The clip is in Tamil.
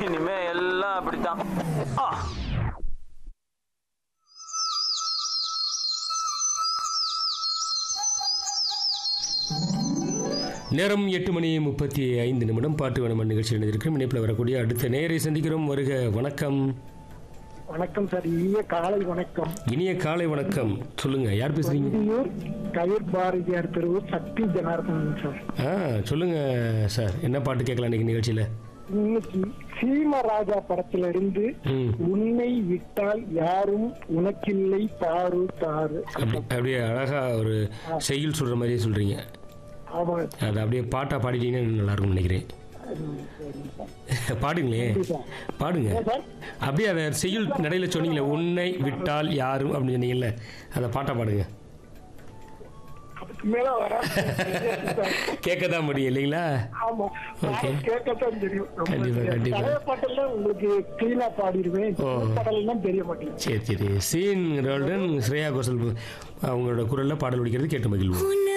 இனிமே எல்லாம் அப்படித்தான் ஆ நேரம் எட்டு மணி முப்பத்தி ஐந்து நிமிடம் பாட்டு வேணும் நிகழ்ச்சி இணைந்திருக்கும் இணைப்பில் வரக்கூடிய அடுத்த நேரை சந்திக்கிறோம் வருக வணக்கம் வணக்கம் சார் இனிய காலை வணக்கம் இனிய காலை வணக்கம் சொல்லுங்க யார் பேசுறீங்க வண்டியூர் கவிர் பாரதியார் தெருவு சக்தி ஜனார்தனன் சார் ஆ சொல்லுங்க சார் என்ன பாட்டு கேட்கலாம் இன்னைக்கு நிகழ்ச்சியில் இன்னைக்கு சீமராஜா படத்துல இருந்து ம் உன்னை விட்டால் யாரும் உனக்கில்லை பாரு தாரு அப்படி அப்படியே அழகா ஒரு செய்யுள் சொல்ற மாதிரியே சொல்றீங்க ஆமா அது அப்படியே பாட்டா பாடிட்டீங்கன்னா நல்லா இருக்கும்னு நினைக்கிறேன் பாடுங்களே பாடுங்க சார் அப்படியே அதை செய்யுள் நடையில சொன்னீங்களே உன்னை விட்டால் யாரும் அப்படின்னு சொன்னீங்கல்ல அதை பாட்டா பாடுங்க அதுக்கு மேல வர கேட்க தான் முடியும் இல்லைங்களா ஆமா Okay. கேட்கத்தான் தெரியும் ரொம்ப கண்டிப்பா, தெரியாது. கண்டிப்பா. பழைய பாட்டெல்லாம் உங்களுக்கு கிளீனா பாடிடுவேன் ஓ. பாடலாம் தெரிய மாட்டேங்குது சரி சரி சீன் ரோல்டன் ஸ்ரேயா கோஷல் அவங்களோட குரலில் பாடல் ஒழிக்கிறது கேட்டு மகிழ்வோம் உன்னை